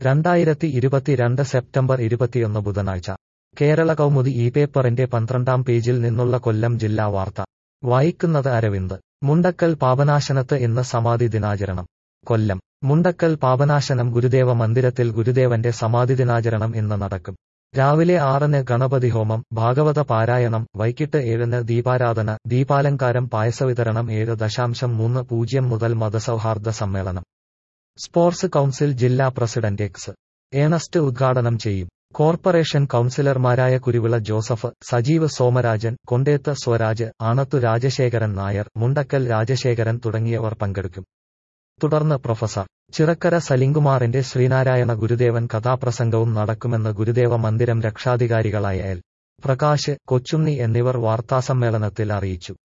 രണ്ടായിരത്തി ഇരുപത്തിരണ്ട് സെപ്റ്റംബർ ഇരുപത്തിയൊന്ന് ബുധനാഴ്ച കേരള കൗമുദി ഈ പേപ്പറിന്റെ പന്ത്രണ്ടാം പേജിൽ നിന്നുള്ള കൊല്ലം ജില്ലാ വാർത്ത വായിക്കുന്നത് അരവിന്ദ് മുണ്ടക്കൽ പാപനാശനത്ത് ഇന്ന് സമാധി ദിനാചരണം കൊല്ലം മുണ്ടക്കൽ പാപനാശനം ഗുരുദേവ മന്ദിരത്തിൽ ഗുരുദേവന്റെ സമാധി ദിനാചരണം ഇന്ന് നടക്കും രാവിലെ ആറിന് ഗണപതി ഹോമം ഭാഗവത പാരായണം വൈകിട്ട് ഏഴിന് ദീപാരാധന ദീപാലങ്കാരം പായസവിതരണം ഏഴ് ദശാംശം മൂന്ന് പൂജ്യം മുതൽ മതസൗഹാർദ്ദ സമ്മേളനം സ്പോർട്സ് കൗൺസിൽ ജില്ലാ പ്രസിഡന്റ് എക്സ് ഏണസ്റ്റ് ഉദ്ഘാടനം ചെയ്യും കോർപ്പറേഷൻ കൗൺസിലർമാരായ കുരുവിള ജോസഫ് സജീവ് സോമരാജൻ കൊണ്ടേത്ത് സ്വരാജ് ആണത്തു രാജശേഖരൻ നായർ മുണ്ടക്കൽ രാജശേഖരൻ തുടങ്ങിയവർ പങ്കെടുക്കും തുടർന്ന് പ്രൊഫസർ ചിറക്കര സലിംകുമാറിന്റെ ശ്രീനാരായണ ഗുരുദേവൻ കഥാപ്രസംഗവും നടക്കുമെന്ന് ഗുരുദേവ മന്ദിരം രക്ഷാധികാരികളായ എൽ പ്രകാശ് കൊച്ചുണ്ണി എന്നിവർ വാർത്താസമ്മേളനത്തിൽ അറിയിച്ചു